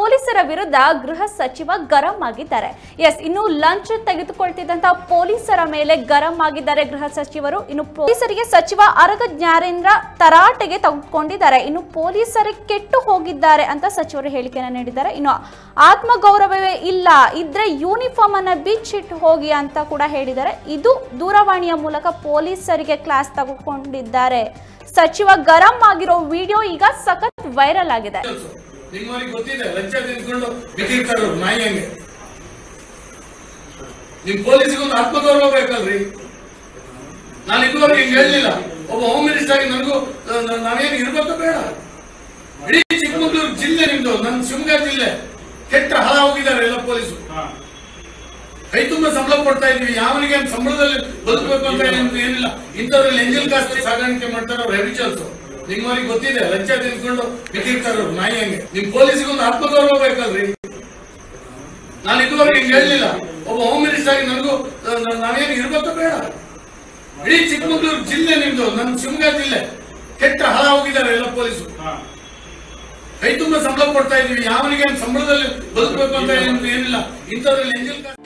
ಪೊಲೀಸರ ವಿರುದ್ಧ ಗೃಹ ಸಚಿವ ಗರಂ ಆಗಿದ್ದಾರೆ ಎಸ್ ಇನ್ನು ಲಂಚ್ ತೆಗೆದುಕೊಳ್ತಿದ್ದಂತಹ ಪೊಲೀಸರ ಮೇಲೆ ಗರಂ ಆಗಿದ್ದಾರೆ ಗೃಹ ಸಚಿವರು ಇನ್ನು ಪೊಲೀಸರಿಗೆ ಸಚಿವ ಅರಗ ಜ್ಞಾನೇಂದ್ರ ತರಾಟೆಗೆ ತೆಗೆದುಕೊಂಡಿದ್ದಾರೆ ಇನ್ನು ಪೊಲೀಸರೇ ಕೆಟ್ಟು ಹೋಗಿದ್ದಾರೆ ಅಂತ ಸಚಿವರು ಹೇಳಿಕೆಯನ್ನು ನೀಡಿದ್ದಾರೆ ಇನ್ನು ಆತ್ಮಗೌರವವೇ ಇಲ್ಲ ಇದ್ರೆ ಯೂನಿಫಾರ್ಮ್ ಅನ್ನ ಬಿಚ್ಚಿಟ್ಟು ಹೋಗಿ ಅಂತ ಕೂಡ ಹೇಳಿದ್ದಾರೆ ಇದು ದೂರವಾಣಿಯ ಮೂಲಕ ಪೊಲೀಸರಿಗೆ ಕ್ಲಾಸ್ ತೆಗೆದುಕೊಂಡಿದ್ದಾರೆ ಸಚಿವ ಗರಂ ಆಗಿರೋ ವಿಡಿಯೋ ಈಗ ಸಖತ್ ವೈರಲ್ ಆಗಿದೆ ನಿಮ್ಮವರಿಗೆ ಗೊತ್ತಿದೆ ಲಂಚ ತಿನ್ಕೊಂಡು ಬಿಟ್ಟಿರ್ತಾರೆ ಅವ್ರು ನಾಯಿ ಹಂಗೆ ನಿಮ್ ಪೊಲೀಸಿಗೆ ಒಂದು ಆತ್ಮಗೌರವ ಬೇಕಲ್ರಿ ನಾನು ಇದುವರೆಗೆ ಹಿಂಗ್ ಹೇಳಲಿಲ್ಲ ಒಬ್ಬ ಹೋಮ್ ಮಿನಿಸ್ಟರ್ ಆಗಿ ನನಗೂ ನ- ನಾವೇನು ಇರ್ಬೇಕು ಬೇಡ ಇಡೀ ಚಿಕ್ಕಮಗಳೂರು ಜಿಲ್ಲೆ ನಿಮ್ದು ನನ್ನ ಶಿವಮೊಗ್ಗ ಜಿಲ್ಲೆ ಕೆಟ್ಟ ಹಾಳ ಹೋಗಿದ್ದಾರೆ ಎಲ್ಲ ಪೊಲೀಸರು ಕೈ ತುಂಬ ಸಂಬಳ ಕೊಡ್ತಾ ಇದೀವಿ ಯಾವನಿಗೆ ಒಂದ್ ಸಂಬಳದಲ್ಲಿ ಬದುಕಬೇಕು ಅಂತ ಏನ್- ಏನಿಲ್ಲ ಇಂಥವ್ರಲ್ಲಿ ಎಂಜಲ್ ಕಾಸ್ಟ್ ಸಾಗಾಣಿಕೆ ಮಾಡ್ತಾರೆ ಅವ್ರು ಹೆವಿಚಲ್ಸ್ ನಿಮ್ಮವರಿಗೆ ಗೊತ್ತಿದೆ ಲಂಚ ತಿನ್ಕೊಂಡು ಬಿಟ್ಟಿರ್ತಾರೆ ಅವ್ರು ನಾಯಿ ಹಂಗೆ ನಿಮ್ ಪೊಲೀಸಿಗೆ ಒಂದು ಆತ್ಮಗೌರವ ಬೇಕಲ್ರಿ ನಾನು ಇದುವರೆಗೆ ಹಿಂಗ್ ಹೇಳಲಿಲ್ಲ ಒಬ್ಬ ಹೋಮ್ ಮಿನಿಸ್ಟರ್ ಆಗಿ ನನಗೂ ನ- ನಾವೇನು ಇರ್ಬೇಕು ಬೇಡ ಇಡೀ ಚಿಕ್ಕಮಗಳೂರು ಜಿಲ್ಲೆ ನಿಮ್ದು ನನ್ನ ಶಿವಮೊಗ್ಗ ಜಿಲ್ಲೆ ಕೆಟ್ಟ ಹಾಳ ಹೋಗಿದ್ದಾರೆ ಎಲ್ಲ ಪೊಲೀಸರು ಕೈ ತುಂಬ ಸಂಬಳ ಕೊಡ್ತಾ ಇದೀವಿ ಯಾವನಿಗೆ ಒಂದ್ ಸಂಬಳದಲ್ಲಿ ಬದುಕಬೇಕು ಅಂತ ಏನ್- ಏನಿಲ್ಲ ಇಂಥವ್ರಲ್ಲಿ ಎಂಜಲ್ ಕಾಸ್ಟ್